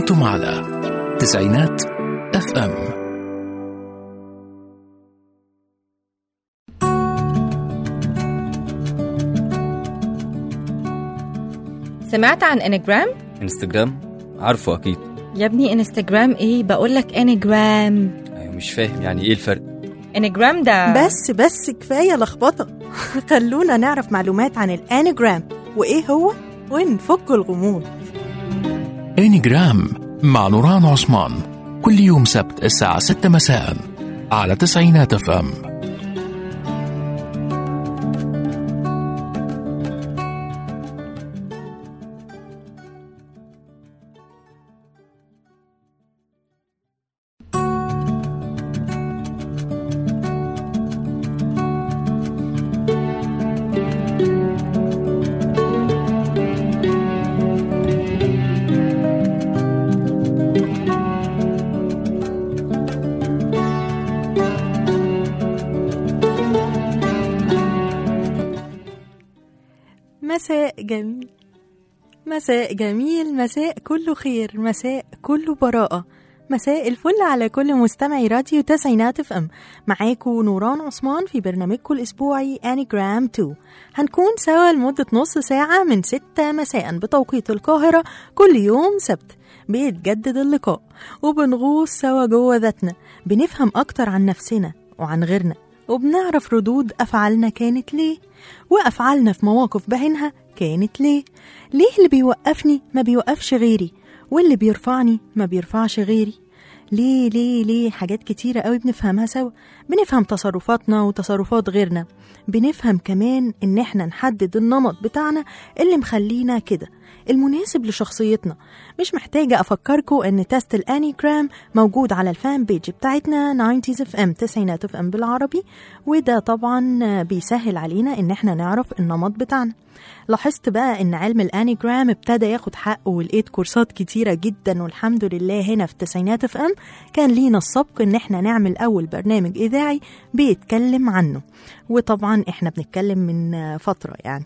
أنتم على تسعينات اف ام سمعت عن انجرام؟ انستجرام عارفه اكيد يا ابني انستجرام ايه بقولك انجرام ايوه مش فاهم يعني ايه الفرق انجرام ده بس بس كفاية لخبطة خلونا نعرف معلومات عن الانيجرام وإيه هو ونفك الغموض انيجرام مع نوران عثمان كل يوم سبت الساعة 6 مساء على تسعينات اف ام مساء جميل مساء جميل مساء كله خير مساء كله براءة مساء الفل على كل مستمعي راديو تسعينات اف ام معاكم نوران عثمان في برنامجكم الاسبوعي انيجرام 2 هنكون سوا لمدة نص ساعة من 6 مساء بتوقيت القاهرة كل يوم سبت بيتجدد اللقاء وبنغوص سوا جوه ذاتنا بنفهم أكتر عن نفسنا وعن غيرنا وبنعرف ردود أفعالنا كانت ليه وأفعالنا في مواقف بعينها كانت ليه ليه اللي بيوقفني ما بيوقفش غيري واللي بيرفعني ما بيرفعش غيري ليه ليه ليه حاجات كتيرة قوي بنفهمها سوا بنفهم تصرفاتنا وتصرفات غيرنا بنفهم كمان ان احنا نحدد النمط بتاعنا اللي مخلينا كده المناسب لشخصيتنا مش محتاجة أفكركم إن تيست الأنيجرام موجود على الفان بيج بتاعتنا 90s اف ام تسعينات اف ام بالعربي وده طبعا بيسهل علينا إن احنا نعرف النمط بتاعنا لاحظت بقى ان علم الانيجرام ابتدى ياخد حقه ولقيت كورسات كتيره جدا والحمد لله هنا في التسعينات اف ام كان لينا السبق ان احنا نعمل اول برنامج اذاعي بيتكلم عنه وطبعا احنا بنتكلم من فتره يعني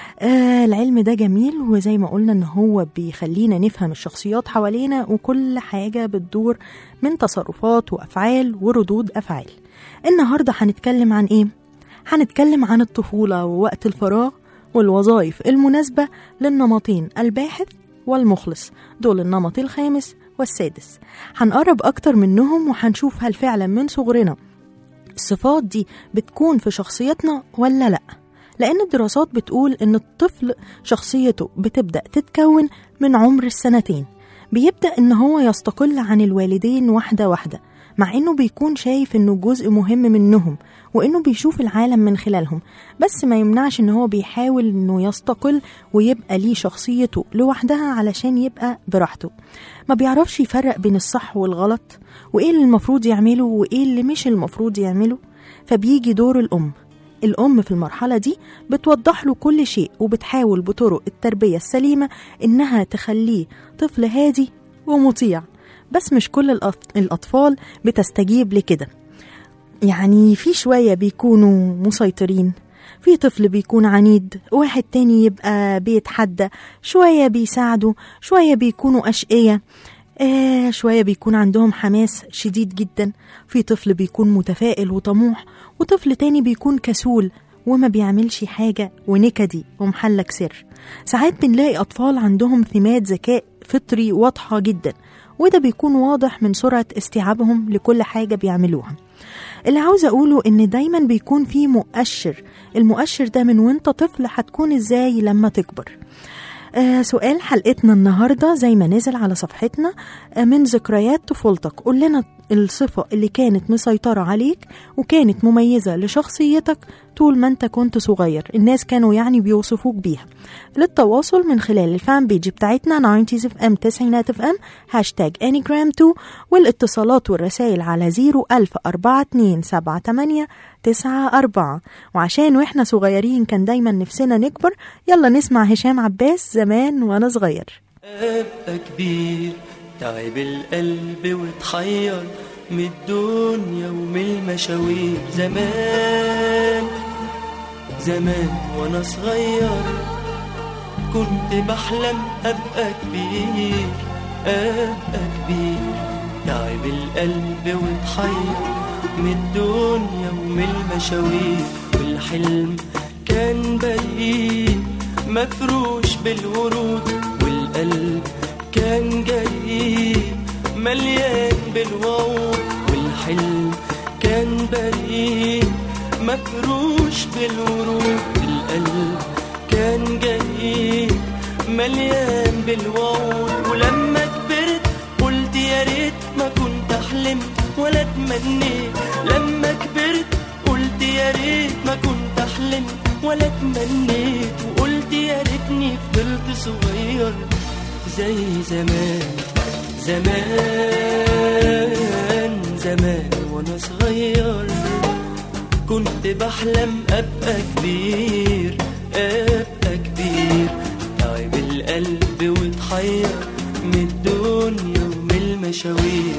آه العلم ده جميل وزي ما قلنا ان هو بيخلينا نفهم الشخصيات حوالينا وكل حاجه بتدور من تصرفات وافعال وردود افعال النهارده هنتكلم عن ايه هنتكلم عن الطفوله ووقت الفراغ والوظائف المناسبة للنمطين الباحث والمخلص دول النمط الخامس والسادس هنقرب أكتر منهم وهنشوف هل فعلا من صغرنا الصفات دي بتكون في شخصيتنا ولا لأ لأن الدراسات بتقول إن الطفل شخصيته بتبدأ تتكون من عمر السنتين بيبدأ إن هو يستقل عن الوالدين واحدة واحدة مع إنه بيكون شايف إنه جزء مهم منهم وإنه بيشوف العالم من خلالهم بس ما يمنعش إن هو بيحاول إنه يستقل ويبقى ليه شخصيته لوحدها علشان يبقى براحته ما بيعرفش يفرق بين الصح والغلط وإيه اللي المفروض يعمله وإيه اللي مش المفروض يعمله فبيجي دور الأم الأم في المرحلة دي بتوضح له كل شيء وبتحاول بطرق التربية السليمة إنها تخليه طفل هادي ومطيع بس مش كل الأط- الأطفال بتستجيب لكده يعني في شوية بيكونوا مسيطرين في طفل بيكون عنيد واحد تاني يبقى بيتحدى شوية بيساعدوا شوية بيكونوا أشقية آه شوية بيكون عندهم حماس شديد جدا في طفل بيكون متفائل وطموح وطفل تاني بيكون كسول وما بيعملش حاجة ونكدي ومحلك سر ساعات بنلاقي أطفال عندهم ثمات ذكاء فطري واضحة جدا وده بيكون واضح من سرعة استيعابهم لكل حاجة بيعملوها اللي عاوز أقوله إن دايما بيكون في مؤشر المؤشر ده من وانت طفل هتكون إزاي لما تكبر آه سؤال حلقتنا النهاردة زي ما نزل على صفحتنا آه من ذكريات طفولتك قول لنا الصفة اللي كانت مسيطرة عليك وكانت مميزة لشخصيتك طول ما انت كنت صغير الناس كانوا يعني بيوصفوك بيها للتواصل من خلال الفان بيج بتاعتنا 90s اف ام تسعينات اف ام هاشتاج انيجرام 2 والاتصالات والرسائل على 0104278 تسعة أربعة وعشان وإحنا صغيرين كان دايما نفسنا نكبر يلا نسمع هشام عباس زمان وأنا صغير أبقى كبير تعب القلب وتحير من الدنيا ومن المشاوير زمان زمان وانا صغير كنت بحلم ابقى كبير أبقى كبير تعب القلب واتحير من الدنيا ومن المشاوير والحلم كان بريء مفروش بالورود والقلب كان جريء مليان بالوعود والحلم كان بريء مفروش بالورود القلب كان جريء مليان بالوعود ولما كبرت قلت يا ريت ما كنت حلمت ولا تمنيت لما كبرت قلت يا ريت ما كنت حلمت ولا تمنيت وقلت يا ريتني فضلت صغير زي زمان زمان زمان وانا صغير كنت بحلم ابقى كبير ابقى كبير تعب القلب واتحير من الدنيا ومن المشاوير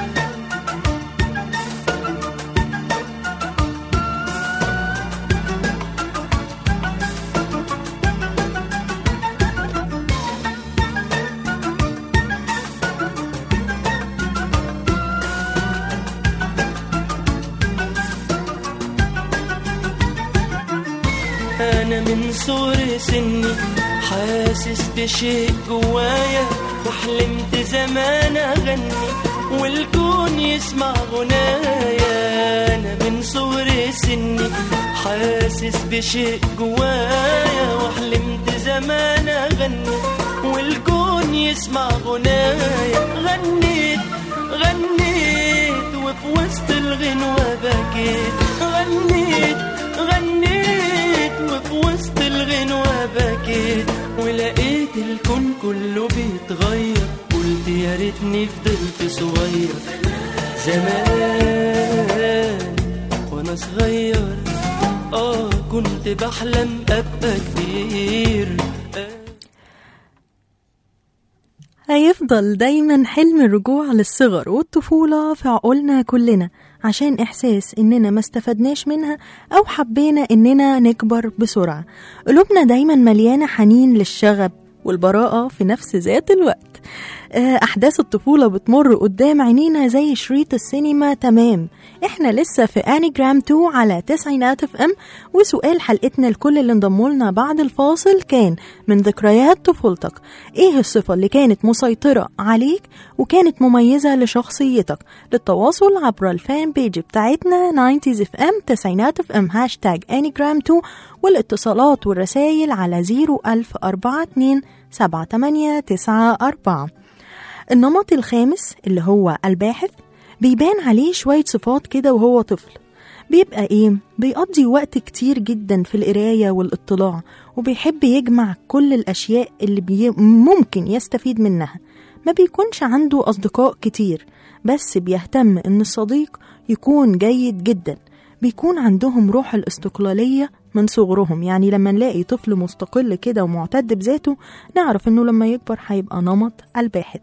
أنا من صغر سني حاسس بشيء جوايا وحلمت زمان أغني والكون يسمع غنايا أنا من صغر سني حاسس بشيء جوايا وحلمت زمان أغني والكون يسمع غنايا غنيت غنيت وفي وسط الغنوة بكيت غنيت غنيت وفي وسط الغنوة بكيت ولقيت الكون كله بيتغير قلت يا ريتني فضلت صغير زمان وانا صغير اه كنت بحلم ابقى كبير هيفضل دايما حلم الرجوع للصغر والطفولة في عقولنا كلنا عشان إحساس إننا ما استفدناش منها أو حبينا إننا نكبر بسرعة قلوبنا دايما مليانة حنين للشغب والبراءة في نفس ذات الوقت آه، أحداث الطفولة بتمر قدام عينينا زي شريط السينما تمام احنا لسه في انيجرام 2 على تسعينات اف ام وسؤال حلقتنا لكل اللي انضموا لنا بعد الفاصل كان من ذكريات طفولتك ايه الصفة اللي كانت مسيطرة عليك وكانت مميزة لشخصيتك للتواصل عبر الفان بيج بتاعتنا 90s اف ام تسعينات اف ام هاشتاج انيجرام 2 والاتصالات والرسايل على 01042 7894 النمط الخامس اللي هو الباحث بيبان عليه شوية صفات كده وهو طفل بيبقى ايه بيقضي وقت كتير جدا في القراية والاطلاع وبيحب يجمع كل الأشياء اللي بي ممكن يستفيد منها ما بيكونش عنده أصدقاء كتير بس بيهتم إن الصديق يكون جيد جدا بيكون عندهم روح الاستقلالية من صغرهم يعني لما نلاقي طفل مستقل كده ومعتد بذاته نعرف انه لما يكبر هيبقى نمط الباحث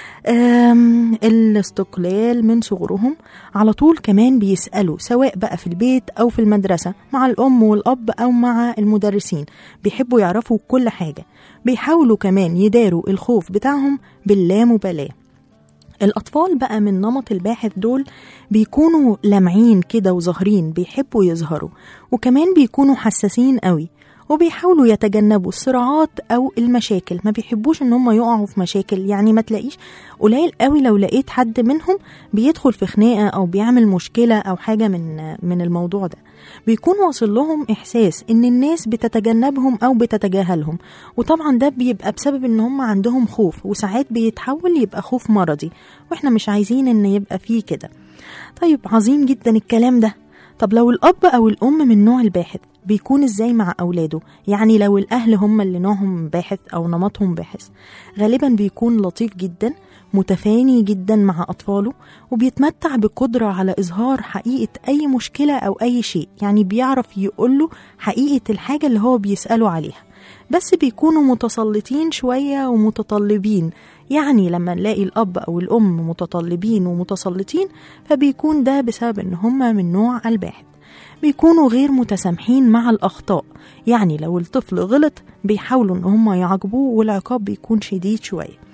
أم، الاستقلال من صغرهم على طول كمان بيسألوا سواء بقى في البيت أو في المدرسة مع الأم والأب أو مع المدرسين بيحبوا يعرفوا كل حاجة بيحاولوا كمان يداروا الخوف بتاعهم باللامبالاة الأطفال بقى من نمط الباحث دول بيكونوا لامعين كده وظاهرين بيحبوا يظهروا وكمان بيكونوا حساسين قوي وبيحاولوا يتجنبوا الصراعات أو المشاكل ما بيحبوش إن هم يقعوا في مشاكل يعني ما تلاقيش قليل قوي لو لقيت حد منهم بيدخل في خناقة أو بيعمل مشكلة أو حاجة من من الموضوع ده بيكون واصل لهم إحساس إن الناس بتتجنبهم أو بتتجاهلهم وطبعا ده بيبقى بسبب إن هم عندهم خوف وساعات بيتحول يبقى خوف مرضي وإحنا مش عايزين إن يبقى فيه كده طيب عظيم جدا الكلام ده طب لو الأب أو الأم من نوع الباحث بيكون ازاي مع أولاده يعني لو الأهل هم اللي نوعهم باحث أو نمطهم باحث غالبا بيكون لطيف جدا متفاني جدا مع أطفاله وبيتمتع بقدرة على إظهار حقيقة أي مشكلة أو أي شيء يعني بيعرف يقوله حقيقة الحاجة اللي هو بيسأله عليها بس بيكونوا متسلطين شوية ومتطلبين يعني لما نلاقي الأب أو الأم متطلبين ومتسلطين فبيكون ده بسبب إن هما من نوع الباحث بيكونوا غير متسامحين مع الأخطاء يعني لو الطفل غلط بيحاولوا إن هما يعاقبوه والعقاب بيكون شديد شوية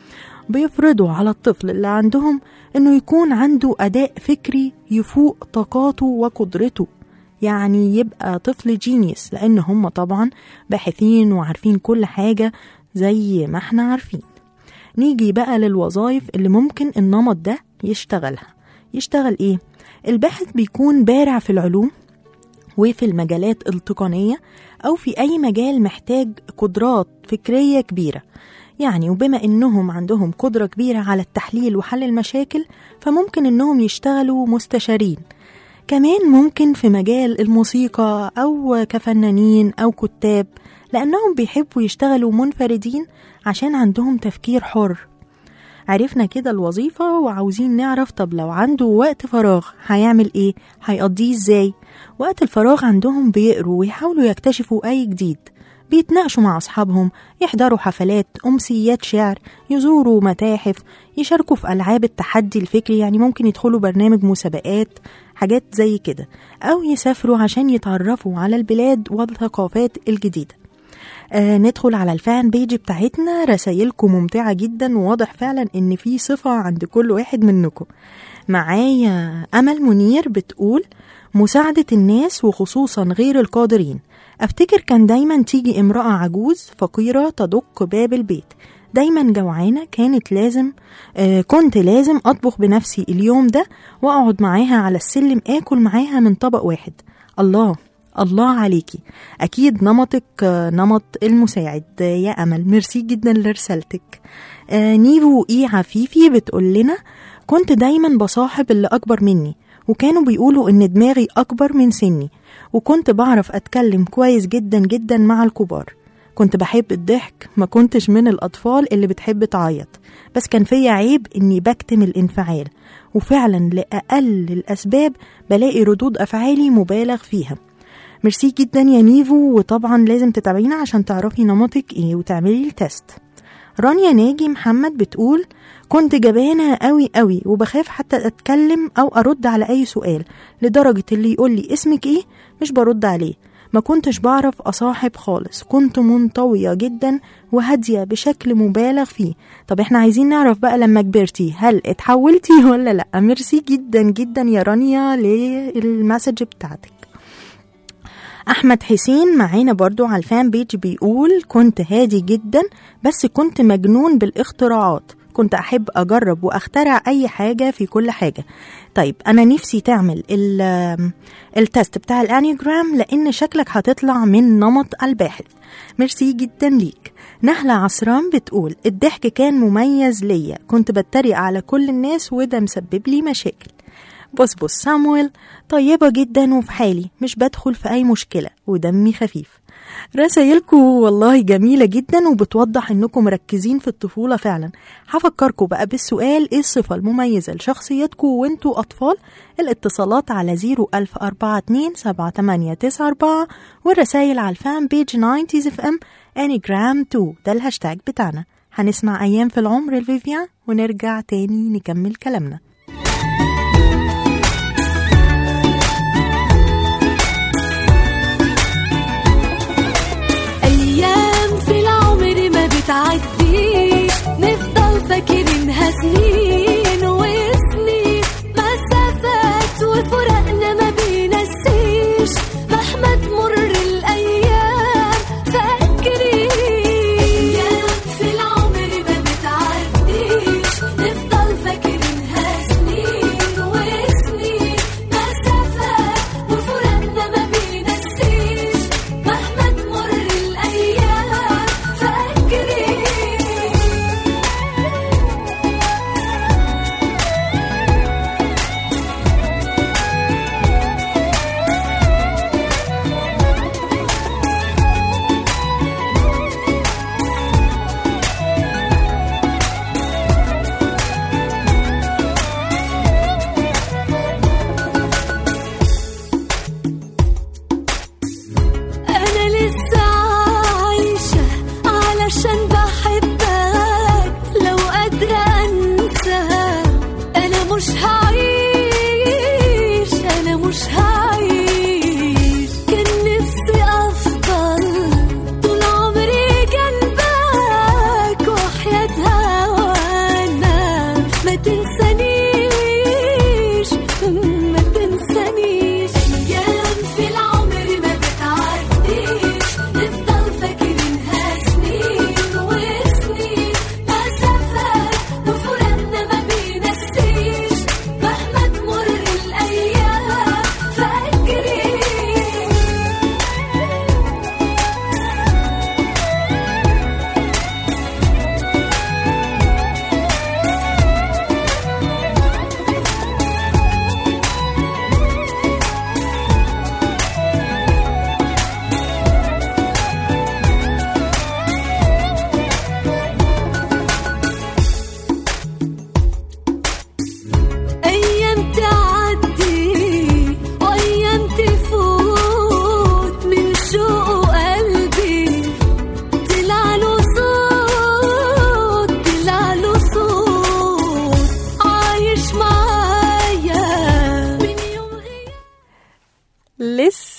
بيفرضوا على الطفل اللي عندهم إنه يكون عنده أداء فكري يفوق طاقاته وقدرته يعني يبقى طفل جينيس لأن هم طبعا باحثين وعارفين كل حاجة زي ما احنا عارفين نيجي بقى للوظائف اللي ممكن النمط ده يشتغلها يشتغل ايه؟ الباحث بيكون بارع في العلوم وفي المجالات التقنية أو في أي مجال محتاج قدرات فكرية كبيرة يعني وبما إنهم عندهم قدرة كبيرة على التحليل وحل المشاكل فممكن إنهم يشتغلوا مستشارين كمان ممكن في مجال الموسيقى أو كفنانين أو كتاب لأنهم بيحبوا يشتغلوا منفردين عشان عندهم تفكير حر عرفنا كده الوظيفة وعاوزين نعرف طب لو عنده وقت فراغ هيعمل ايه هيقضيه ازاي وقت الفراغ عندهم بيقروا ويحاولوا يكتشفوا اي جديد بيتناقشوا مع أصحابهم يحضروا حفلات أمسيات شعر يزوروا متاحف يشاركوا في ألعاب التحدي الفكري يعني ممكن يدخلوا برنامج مسابقات حاجات زي كده أو يسافروا عشان يتعرفوا على البلاد والثقافات الجديدة آه ندخل على الفان بيج بتاعتنا رسايلكم ممتعة جدا وواضح فعلا ان في صفة عند كل واحد منكم معايا أمل منير بتقول مساعدة الناس وخصوصا غير القادرين أفتكر كان دايما تيجي امرأة عجوز فقيرة تدق باب البيت دايما جوعانة كانت لازم آه كنت لازم أطبخ بنفسي اليوم ده وأقعد معاها على السلم آكل معاها من طبق واحد الله الله عليكي أكيد نمطك آه، نمط المساعد آه، يا أمل ميرسي جدا لرسالتك آه، نيفو إي عفيفي بتقول لنا كنت دايما بصاحب اللي أكبر مني وكانوا بيقولوا إن دماغي أكبر من سني وكنت بعرف أتكلم كويس جدا جدا مع الكبار كنت بحب الضحك ما كنتش من الأطفال اللي بتحب تعيط بس كان فيا عيب إني بكتم الانفعال وفعلا لأقل الأسباب بلاقي ردود أفعالي مبالغ فيها ميرسي جدا يا نيفو وطبعا لازم تتابعينا عشان تعرفي نمطك ايه وتعملي التست رانيا ناجي محمد بتقول كنت جبانة قوي قوي وبخاف حتى أتكلم أو أرد على أي سؤال لدرجة اللي يقول لي اسمك إيه مش برد عليه ما كنتش بعرف أصاحب خالص كنت منطوية جدا وهادية بشكل مبالغ فيه طب احنا عايزين نعرف بقى لما كبرتي هل اتحولتي ولا لأ ميرسي جدا جدا يا رانيا للمسج بتاعتك أحمد حسين معانا برضو على الفان بيج بيقول كنت هادي جدا بس كنت مجنون بالاختراعات كنت أحب أجرب وأخترع أي حاجة في كل حاجة طيب أنا نفسي تعمل ال- التست بتاع الأنيوجرام لأن شكلك هتطلع من نمط الباحث ميرسي جدا ليك نهلة عصران بتقول الضحك كان مميز ليا كنت بتريق على كل الناس وده مسبب لي مشاكل بص بص سامويل طيبة جدا وفي حالي مش بدخل في أي مشكلة ودمي خفيف رسايلكم والله جميلة جدا وبتوضح انكم مركزين في الطفولة فعلا هفكركم بقى بالسؤال ايه الصفة المميزة لشخصيتكم وانتوا أطفال الاتصالات على 01042 والرسايل على الفان بيج 90 اف ام انيجرام 2 ده الهاشتاج بتاعنا هنسمع أيام في العمر الفيفيان ونرجع تاني نكمل كلامنا أيام في العمر ما بتعديش نفضل فاكرينها سنين وسنين مسافات وفرقنا ما بينسيش مهما تمر الأيام فاكرين أيام في العمر ما بتعديش نفضل فاكرينها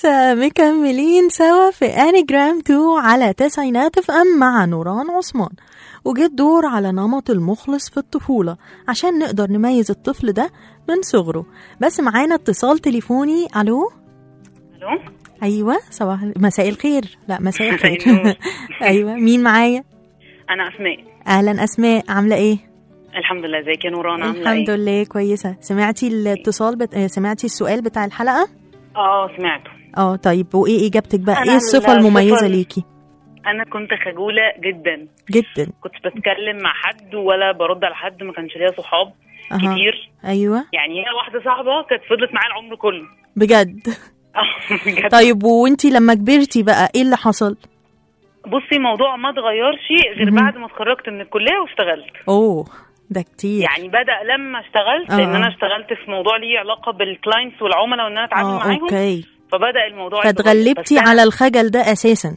ولسه مكملين سوا في انيجرام 2 على تسعينات اف ام مع نوران عثمان وجه الدور على نمط المخلص في الطفولة عشان نقدر نميز الطفل ده من صغره بس معانا اتصال تليفوني الو الو ايوه صباح مساء الخير لا مساء مساء الخير النور. ايوه مين معايا انا اسماء اهلا اسماء عامله ايه الحمد لله ازيك يا نوران عامله الحمد ايه لله كويسه سمعتي الاتصال بت... آه، سمعتي السؤال بتاع الحلقه اه سمعته اه طيب وايه اجابتك بقى أنا ايه الصفه المميزه الصفة- ليكي انا كنت خجوله جدا جدا كنت بتكلم مع حد ولا برد على حد ما كانش ليا صحاب أها. كتير ايوه يعني هي واحده صاحبه كانت فضلت معايا العمر كله بجد اه بجد طيب وانتي لما كبرتي بقى ايه اللي حصل بصي موضوع ما اتغيرش غير مهم. بعد ما اتخرجت من الكليه واشتغلت اوه ده كتير يعني بدا لما اشتغلت آه، لان آه. انا اشتغلت في موضوع ليه علاقه بالكلاينتس والعملاء وان انا اتعامل اه معاهم اوكي فبدا الموضوع يتغير. فاتغلبتي بس أنا- على الخجل ده اساسا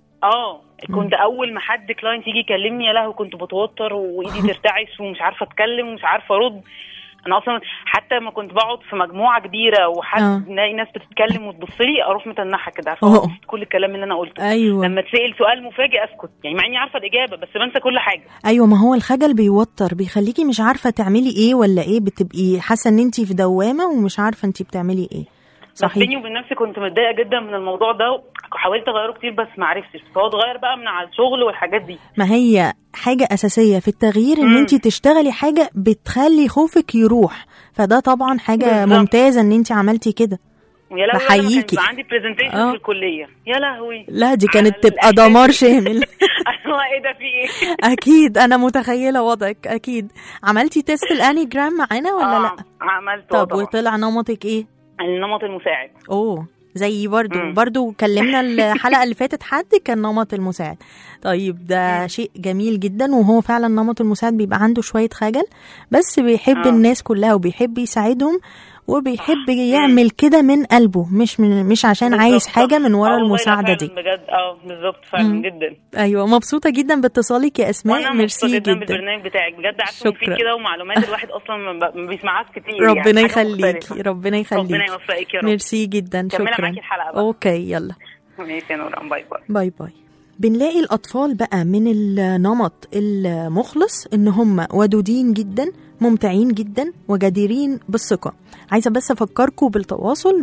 اه كنت اول ما حد كلاينت يجي يكلمني يا لهوي كنت بتوتر وايدي ترتعش ومش عارفه اتكلم ومش عارفه ارد انا اصلا حتى لما كنت بقعد في مجموعه كبيره وحد آه. نلاقي ناس بتتكلم وتبص لي اروح متنحه كده عارفه أوه. نسيت كل الكلام اللي انا قلته ايوه لما اتسال سؤال مفاجئ اسكت يعني مع اني عارفه الاجابه بس بنسى كل حاجه ايوه ما هو الخجل بيوتر بيخليكي مش عارفه تعملي ايه ولا ايه بتبقي حاسه ان انتي في دوامه ومش عارفه انتي بتعملي ايه بس بيني صحيح وبين نفسي كنت متضايقه جدا من الموضوع ده وحاولت اغيره كتير بس ما عرفتش فهو اتغير بقى من على الشغل والحاجات دي ما هي حاجه اساسيه في التغيير ان مم. انتي تشتغلي حاجه بتخلي خوفك يروح فده طبعا حاجه بالظبط. ممتازه ان انتي عملتي كده ويا لهوي أنا ما كانش بحييكي. بقى عندي برزنتيشن آه. في الكليه يا لهوي لا دي على كانت تبقى الإحساس. دمار شامل ايوه ايه ده في ايه اكيد انا متخيله وضعك اكيد عملتي تيست الانيجرام معانا ولا آه، لا عملت طب طبعا وطلع نمطك ايه النمط المساعد اوه زي برضو مم. برضو كلمنا الحلقه اللي فاتت حد كان نمط المساعد طيب ده شيء جميل جدا وهو فعلا نمط المساعد بيبقى عنده شويه خجل بس بيحب آه. الناس كلها وبيحب يساعدهم وبيحب يعمل كده من قلبه مش من مش عشان عايز بالظبط. حاجه من آه ورا والله لا المساعده فعلا دي بجد اه بالظبط فعلا مم. جدا ايوه مبسوطه جدا باتصالك يا اسماء وانا مبسوطه ميرسي جدا جدا بالبرنامج بتاعك بجد عارفه مفيد شكرا. كده ومعلومات الواحد اصلا ما ب- ما بيسمعهاش كتير ربنا يعني حاجة يخليكي مختلفة. ربنا يخليكي ربنا يوفقك يا رب ميرسي جدا كملي شكرا معاكي الحلقة بقى. اوكي يلا ماشي يا نوران باي باي باي باي بنلاقي الأطفال بقى من النمط المخلص إن هم ودودين جدا ممتعين جدا وجديرين بالثقة عايزة بس أفكركم بالتواصل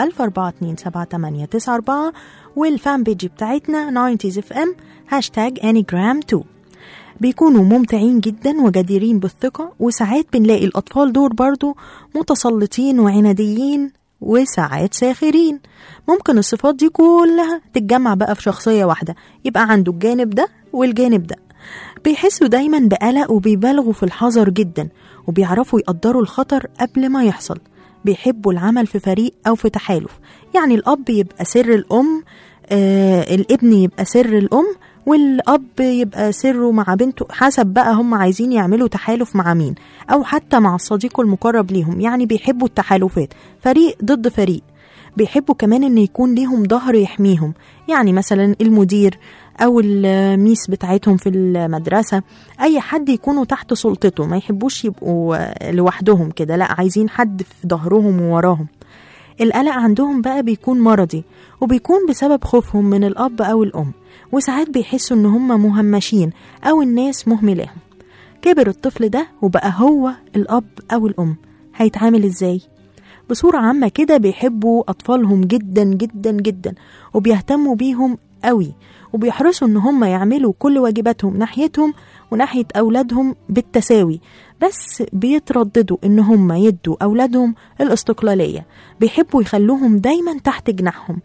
014278894 والفان بيج بتاعتنا 90s اف ام هاشتاج انيجرام 2 بيكونوا ممتعين جدا وجديرين بالثقة وساعات بنلاقي الأطفال دول برضو متسلطين وعناديين وساعات ساخرين ممكن الصفات دي كلها تتجمع بقى في شخصية واحدة يبقى عنده الجانب ده والجانب ده بيحسوا دايما بقلق وبيبالغوا في الحذر جدا وبيعرفوا يقدروا الخطر قبل ما يحصل بيحبوا العمل في فريق أو في تحالف يعني الأب يبقى سر الأم آه الابن يبقى سر الأم والأب يبقى سره مع بنته حسب بقى هم عايزين يعملوا تحالف مع مين أو حتى مع الصديق المقرب ليهم يعني بيحبوا التحالفات فريق ضد فريق بيحبوا كمان ان يكون ليهم ظهر يحميهم يعني مثلا المدير او الميس بتاعتهم في المدرسة اي حد يكونوا تحت سلطته ما يحبوش يبقوا لوحدهم كده لا عايزين حد في ظهرهم ووراهم القلق عندهم بقى بيكون مرضي وبيكون بسبب خوفهم من الأب أو الأم وساعات بيحسوا إن هم مهمشين أو الناس مهملاهم كبر الطفل ده وبقى هو الأب أو الأم هيتعامل إزاي؟ بصورة عامة كده بيحبوا أطفالهم جدا جدا جدا وبيهتموا بيهم قوي وبيحرصوا إن هم يعملوا كل واجباتهم ناحيتهم وناحية أولادهم بالتساوي بس بيترددوا إن هم يدوا أولادهم الاستقلالية بيحبوا يخلوهم دايما تحت جناحهم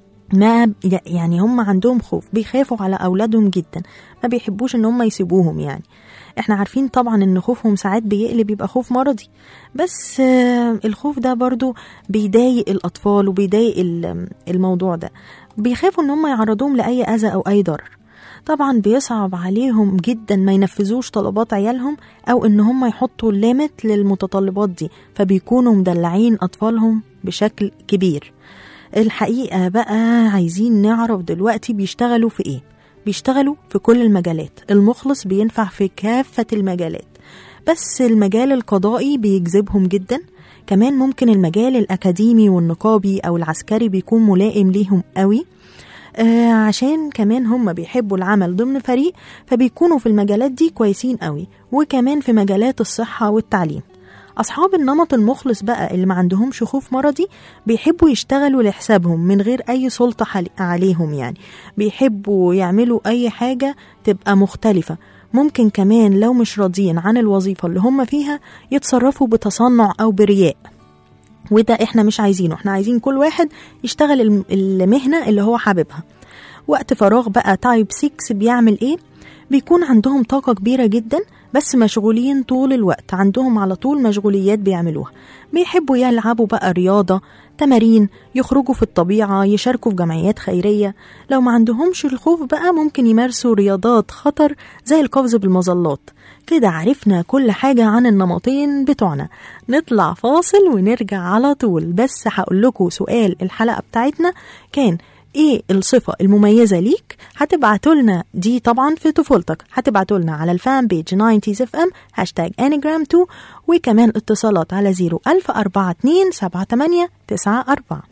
ما يعني هم عندهم خوف بيخافوا على أولادهم جدا ما بيحبوش إن هم يسيبوهم يعني احنا عارفين طبعا ان خوفهم ساعات بيقلب يبقى خوف مرضي بس آه، الخوف ده برضو بيضايق الاطفال وبيضايق ال- الموضوع ده بيخافوا ان هم يعرضوهم لاي اذى او اي ضرر طبعا بيصعب عليهم جدا ما ينفذوش طلبات عيالهم او ان هم يحطوا ليميت للمتطلبات دي فبيكونوا مدلعين اطفالهم بشكل كبير الحقيقة بقى عايزين نعرف دلوقتي بيشتغلوا في ايه بيشتغلوا في كل المجالات المخلص بينفع في كافة المجالات بس المجال القضائي بيجذبهم جدا كمان ممكن المجال الأكاديمي والنقابي أو العسكري بيكون ملائم ليهم قوي آه عشان كمان هم بيحبوا العمل ضمن فريق فبيكونوا في المجالات دي كويسين قوي وكمان في مجالات الصحة والتعليم أصحاب النمط المخلص بقى اللي ما عندهمش خوف مرضي بيحبوا يشتغلوا لحسابهم من غير أي سلطة حل- عليهم يعني بيحبوا يعملوا أي حاجة تبقى مختلفة ممكن كمان لو مش راضيين عن الوظيفة اللي هم فيها يتصرفوا بتصنع أو برياء وده احنا مش عايزينه احنا عايزين كل واحد يشتغل الم- المهنة اللي هو حاببها وقت فراغ بقى تايب 6 بيعمل ايه بيكون عندهم طاقة كبيرة جدا بس مشغولين طول الوقت عندهم على طول مشغوليات بيعملوها بيحبوا يلعبوا بقى رياضة تمارين يخرجوا في الطبيعة يشاركوا في جمعيات خيرية لو ما عندهمش الخوف بقى ممكن يمارسوا رياضات خطر زي القفز بالمظلات كده عرفنا كل حاجة عن النمطين بتوعنا نطلع فاصل ونرجع على طول بس هقول لكم سؤال الحلقة بتاعتنا كان ايه الصفة المميزة ليك هتبعتوا لنا دي طبعا في طفولتك هتبعتوا لنا على الفان بيج 90 اف ام هاشتاج انيجرام 2 وكمان اتصالات على 01042 78 94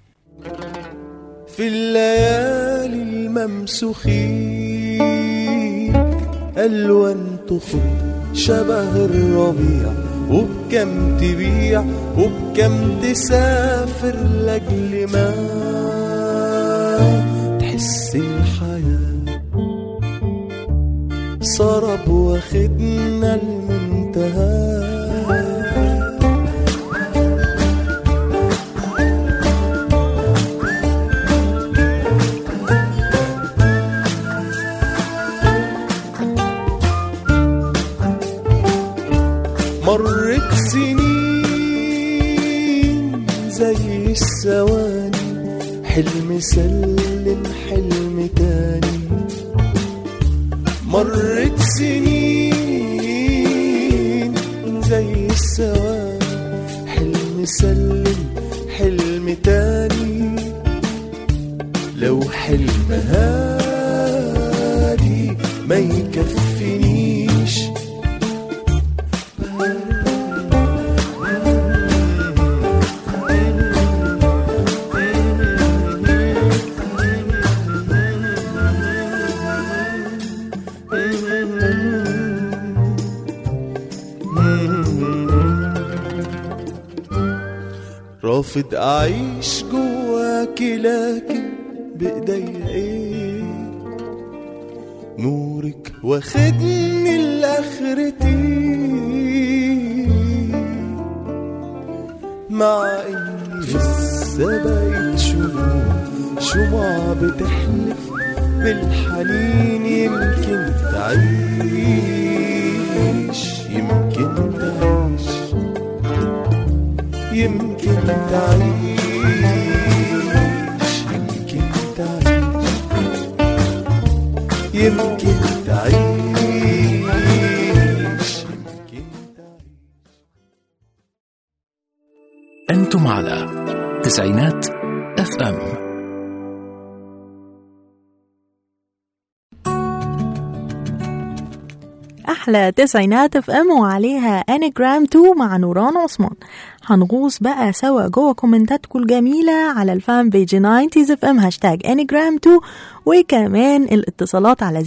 في الليالي الممسوخين ألوان تخط شبه الربيع وبكم تبيع وبكم تسافر لأجل ما تحس الحياة سرب واخدنا المنتهى مرت سنين زي الثواني حلم سلم حلم تاني مرت سنين زي الثواني حلم سلم حلم تاني لو حلم هادي ما يكفينيش رافض أعيش جواكي لكن بإيديا إيه نورك واخدني لآخرتي مع إني لسه بقيت شموع شموع بتحلف بالحنين يمكن تعيش يمكن تعيش يمكن تعيش يمكن تعيش يمكن تعيش يمكن تعيش أنتم على تسعينات اف ام أحلى تسعينات اف ام وعليها انيجرام 2 مع نوران عثمان هنغوص بقى سوا جوه كومنتاتكم الجميلة على الفان بيج 90 اف ام هاشتاج انيجرام 2 وكمان الاتصالات على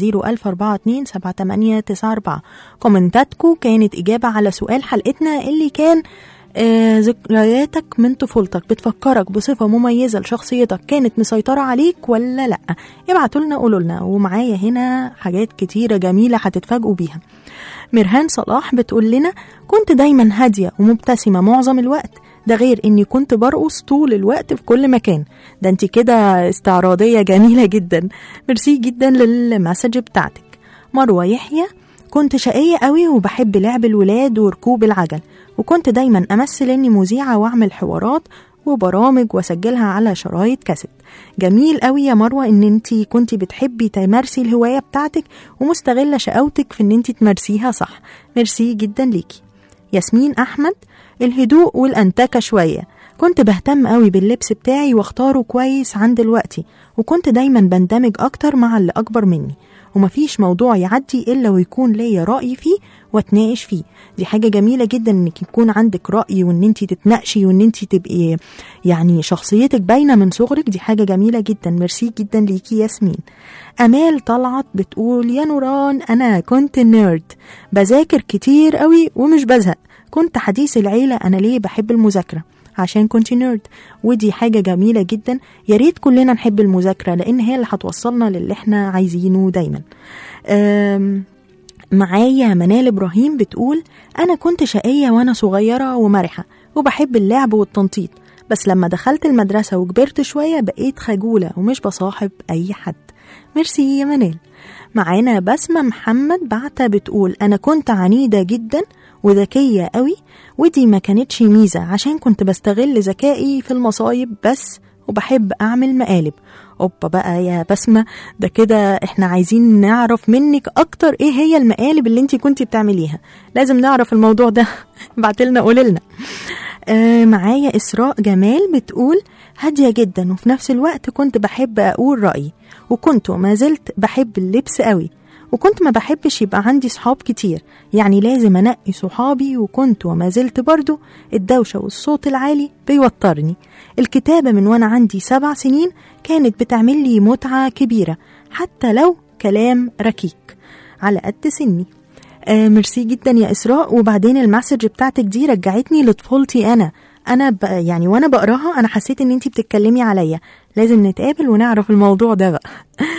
01042 كومنتاتكم كانت إجابة على سؤال حلقتنا اللي كان آه، ذكرياتك من طفولتك بتفكرك بصفة مميزة لشخصيتك كانت مسيطرة عليك ولا لأ ابعتوا لنا قولوا لنا ومعايا هنا حاجات كتيرة جميلة هتتفاجئوا بيها مرهان صلاح بتقول لنا كنت دايما هادية ومبتسمة معظم الوقت ده غير اني كنت برقص طول الوقت في كل مكان ده انت كده استعراضية جميلة جدا ميرسي جدا للمسج بتاعتك مروة يحيى كنت شقية قوي وبحب لعب الولاد وركوب العجل وكنت دايما أمثل إني مذيعة وأعمل حوارات وبرامج وأسجلها على شرايط كاسيت جميل قوي يا مروة إن انتي كنتي بتحبي تمارسي الهواية بتاعتك ومستغلة شقاوتك في إن انتي تمارسيها صح ميرسي جدا ليكي ياسمين أحمد الهدوء والأنتكة شوية كنت بهتم قوي باللبس بتاعي واختاره كويس عن دلوقتي وكنت دايما بندمج أكتر مع اللي أكبر مني ومفيش موضوع يعدي إلا ويكون ليا رأي فيه واتناقش فيه دي حاجة جميلة جدا انك يكون عندك رأي وان انت تتناقشي وان انت تبقي يعني شخصيتك باينة من صغرك دي حاجة جميلة جدا ميرسي جدا ليكي ياسمين أمال طلعت بتقول يا نوران أنا كنت نيرد بذاكر كتير قوي ومش بزهق كنت حديث العيلة أنا ليه بحب المذاكرة عشان كنت نيرد ودي حاجة جميلة جدا يا ريت كلنا نحب المذاكرة لأن هي اللي هتوصلنا للي احنا عايزينه دايما أم معايا منال إبراهيم بتقول أنا كنت شقية وأنا صغيرة ومرحة وبحب اللعب والتنطيط بس لما دخلت المدرسة وكبرت شوية بقيت خجولة ومش بصاحب أي حد ميرسي يا منال معانا بسمة محمد بعتة بتقول أنا كنت عنيدة جدا وذكية قوي ودي ما كانتش ميزة عشان كنت بستغل ذكائي في المصايب بس وبحب أعمل مقالب اوبا بقى يا بسمة ده كده احنا عايزين نعرف منك اكتر ايه هي المقالب اللي انت كنتي بتعمليها لازم نعرف الموضوع ده بعتلنا قوللنا آه معايا إسراء جمال بتقول هادية جدا وفي نفس الوقت كنت بحب أقول رأيي وكنت وما زلت بحب اللبس قوي وكنت ما بحبش يبقى عندي صحاب كتير يعني لازم أنقي صحابي وكنت وما زلت برضو الدوشة والصوت العالي بيوترني الكتابة من وأنا عندي سبع سنين كانت بتعمل لي متعة كبيرة حتى لو كلام ركيك على قد سني آه ميرسي جدا يا إسراء وبعدين المسج بتاعتك دي رجعتني لطفولتي أنا أنا ب... يعني وأنا بقراها أنا حسيت إن أنتي بتتكلمي عليا لازم نتقابل ونعرف الموضوع ده بقى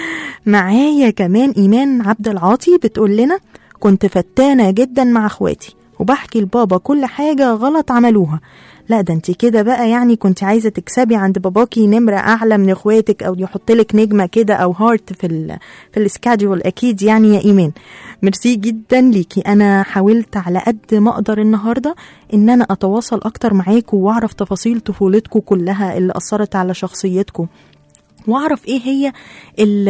معايا كمان إيمان عبد العاطي بتقول لنا كنت فتانة جدا مع اخواتي وبحكي لبابا كل حاجة غلط عملوها لا ده انت كده بقى يعني كنت عايزة تكسبي عند باباكي نمرة أعلى من اخواتك أو يحطلك نجمة كده أو هارت في ال في السكادجول أكيد يعني يا إيمان ميرسي جدا ليكي أنا حاولت على قد ما أقدر النهاردة إن أنا أتواصل أكتر معاكم وأعرف تفاصيل طفولتكم كلها اللي أثرت على شخصيتكم واعرف ايه هي ال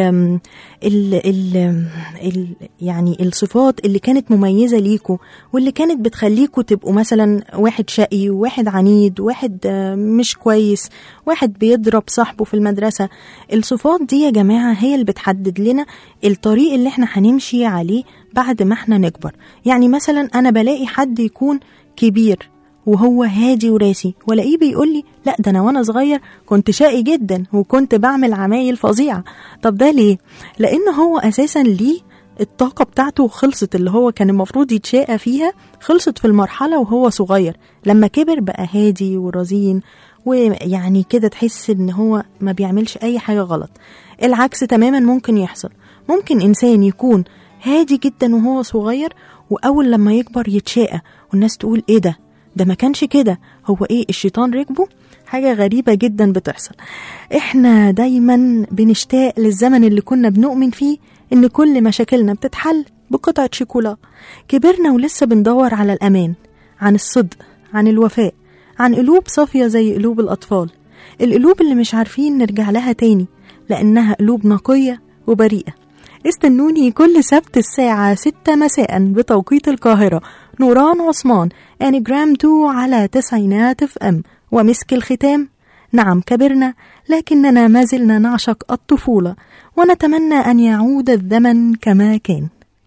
ال ال ال يعني الصفات اللي كانت مميزه ليكوا واللي كانت بتخليكوا تبقوا مثلا واحد شقي وواحد عنيد واحد آه، مش كويس واحد بيضرب صاحبه في المدرسه الصفات دي يا جماعه هي اللي بتحدد لنا الطريق اللي احنا هنمشي عليه بعد ما احنا نكبر يعني مثلا انا بلاقي حد يكون كبير وهو هادي وراسي والاقيه بيقول لي لا ده انا وانا صغير كنت شقي جدا وكنت بعمل عمايل فظيعه طب ده ليه لان هو اساسا ليه الطاقة بتاعته خلصت اللي هو كان المفروض يتشاقى فيها خلصت في المرحلة وهو صغير لما كبر بقى هادي ورزين ويعني كده تحس ان هو ما بيعملش اي حاجة غلط العكس تماما ممكن يحصل ممكن انسان يكون هادي جدا وهو صغير واول لما يكبر يتشاقى والناس تقول ايه ده ده ما كانش كده هو ايه الشيطان ركبه حاجة غريبة جدا بتحصل احنا دايما بنشتاق للزمن اللي كنا بنؤمن فيه ان كل مشاكلنا بتتحل بقطعة شوكولا كبرنا ولسه بندور على الأمان عن الصدق عن الوفاء عن قلوب صافية زي قلوب الأطفال القلوب اللي مش عارفين نرجع لها تاني لأنها قلوب نقية وبريئة استنوني كل سبت الساعة 6 مساء بتوقيت القاهرة نوران عثمان أنيجرام 2 على تسعينات اف ام ومسك الختام نعم كبرنا لكننا ما زلنا نعشق الطفولة ونتمنى أن يعود الزمن كما كان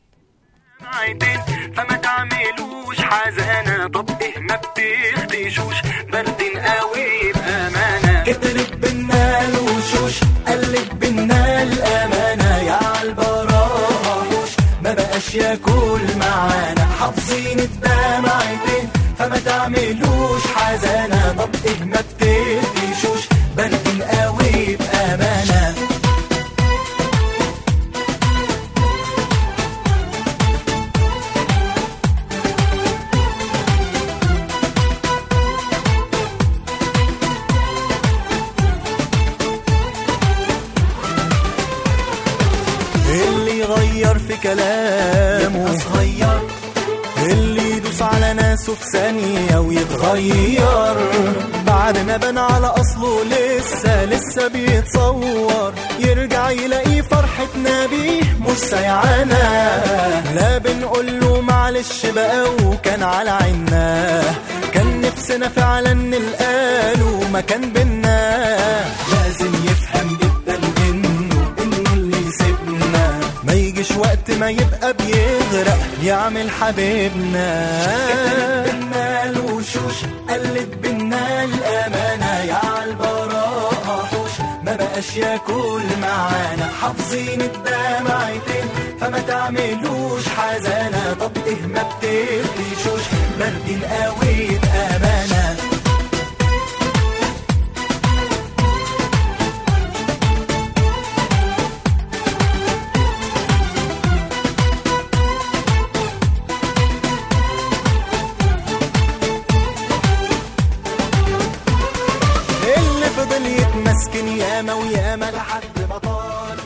عيبين فما تعملوش حزانة طب ايه ما بتخدشوش باردين قوي بأمانة كترت بينا الوشوش قلت بينا الأمانة يا عالبراءة حوش ما بقاش ياكل معانا حافظين الدمعتين فما تعملوش حزانة طب ايه ما بتقفشوش باردين قوي بأمانة اللي يغير في كلامه صغير اللي يدوس على ناسه في ثانية ويتغير بعد ما بان على أصله لسه لسه بيتصور يرجع يلاقي فرحتنا بيه مش سيعانة لا بنقول له معلش بقى وكان على عنا كان نفسنا فعلا نلقاله مكان بينا لازم يفهم جدا انه انه اللي يسيبنا ما يجيش وقت ما يبقى بيغرق يعمل حبيبنا بينا الوشوش قلت بينا الامانه يا عالبراءه حوش ما بقاش ياكل معانا حافظين الدمعتين فما تعملوش حزانه طب ايه ما بتقفشوش بردين قوي امانه اللي فضل يتمسكن ياما وياما لحد ما طال